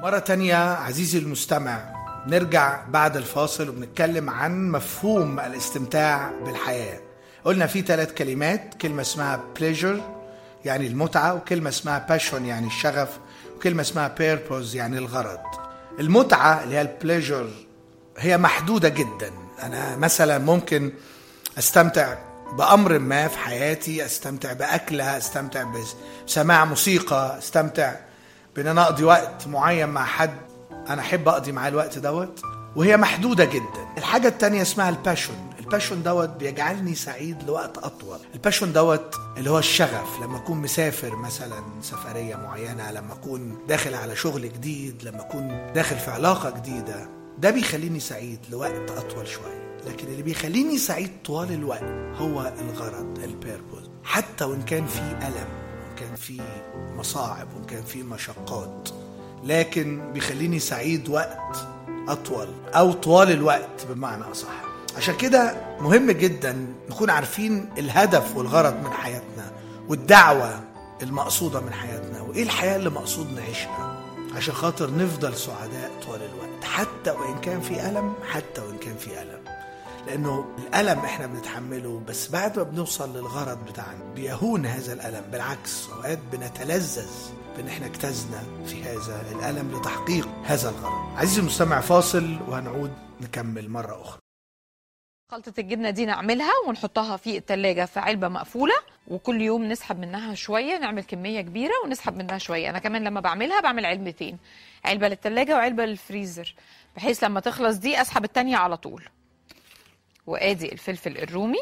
مرة تانية عزيزي المستمع نرجع بعد الفاصل وبنتكلم عن مفهوم الاستمتاع بالحياة قلنا في ثلاث كلمات كلمة اسمها pleasure يعني المتعة وكلمة اسمها passion يعني الشغف وكلمة اسمها purpose يعني الغرض المتعة اللي هي البليجر هي محدودة جدا أنا مثلا ممكن أستمتع بأمر ما في حياتي أستمتع بأكلة أستمتع بسماع موسيقى أستمتع بأن أنا أقضي وقت معين مع حد أنا أحب أقضي معاه الوقت دوت وهي محدودة جدا الحاجة التانية اسمها الباشون الباشون دوت بيجعلني سعيد لوقت أطول الباشون دوت اللي هو الشغف لما أكون مسافر مثلا سفرية معينة لما أكون داخل على شغل جديد لما أكون داخل في علاقة جديدة ده بيخليني سعيد لوقت أطول شوية لكن اللي بيخليني سعيد طوال الوقت هو الغرض البيربوز حتى وإن كان في ألم وإن كان في مصاعب وإن كان في مشقات لكن بيخليني سعيد وقت أطول أو طوال الوقت بمعنى أصح عشان كده مهم جدا نكون عارفين الهدف والغرض من حياتنا والدعوة المقصودة من حياتنا وإيه الحياة اللي مقصود نعيشها عشان خاطر نفضل سعداء طوال الوقت حتى وإن كان في ألم حتى وإن كان في ألم لأنه الألم إحنا بنتحمله بس بعد ما بنوصل للغرض بتاعنا بيهون هذا الألم بالعكس أوقات بنتلذذ بان احنا اجتزنا في هذا الالم لتحقيق هذا الغرض. عزيزي المستمع فاصل وهنعود نكمل مره اخرى. خلطة الجبنة دي نعملها ونحطها في التلاجة في علبة مقفولة وكل يوم نسحب منها شوية نعمل كمية كبيرة ونسحب منها شوية أنا كمان لما بعملها بعمل علبتين علبة للتلاجة وعلبة للفريزر بحيث لما تخلص دي أسحب التانية على طول وآدي الفلفل الرومي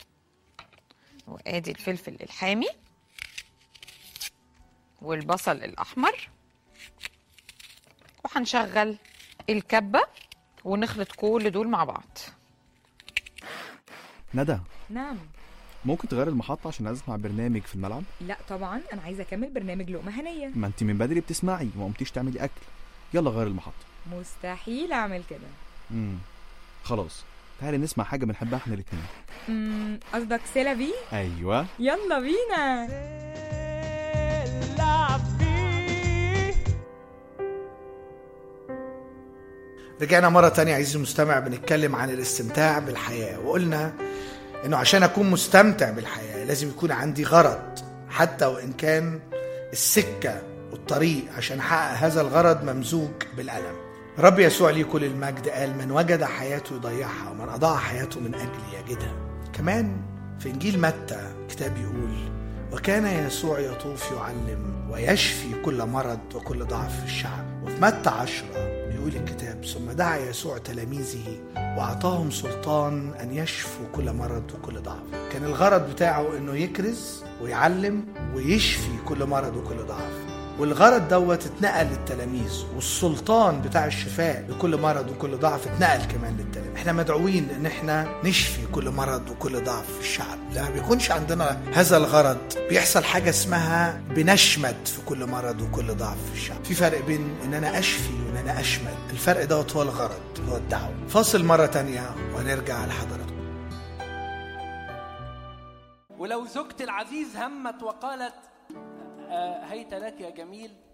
وآدي الفلفل الحامي والبصل الأحمر وهنشغل الكبة ونخلط كل دول مع بعض ندى نعم ممكن تغير المحطة عشان أسمع برنامج في الملعب؟ لا طبعا انا عايزه اكمل برنامج لقمه هنيه ما أنت من بدري بتسمعي وما قمتيش تعملي أكل يلا غير المحطة مستحيل اعمل كده امم خلاص تعالي نسمع حاجة بنحبها احنا الاتنين أمم، قصدك سيلافي أيوه يلا بينا رجعنا مرة تانية عزيزي المستمع بنتكلم عن الاستمتاع بالحياة وقلنا انه عشان اكون مستمتع بالحياة لازم يكون عندي غرض حتى وان كان السكة والطريق عشان احقق هذا الغرض ممزوج بالألم رب يسوع ليه كل المجد قال من وجد حياته يضيعها ومن أضاع حياته من أجل يجدها كمان في إنجيل متى كتاب يقول وكان يسوع يطوف يعلم ويشفي كل مرض وكل ضعف في الشعب وفي متى عشرة بيقول الكتاب ثم دعا يسوع تلاميذه وأعطاهم سلطان أن يشفوا كل مرض وكل ضعف كان الغرض بتاعه أنه يكرز ويعلم ويشفي كل مرض وكل ضعف والغرض دوت اتنقل للتلاميذ والسلطان بتاع الشفاء لكل مرض وكل ضعف اتنقل كمان للتلاميذ احنا مدعوين ان احنا نشفي كل مرض وكل ضعف في الشعب لما بيكونش عندنا هذا الغرض بيحصل حاجة اسمها بنشمت في كل مرض وكل ضعف في الشعب في فرق بين ان انا اشفي وان انا اشمت الفرق دوت هو الغرض هو الدعوة فاصل مرة تانية ونرجع لحضراتكم ولو زوجتي العزيز همت وقالت آه، هيت لك يا جميل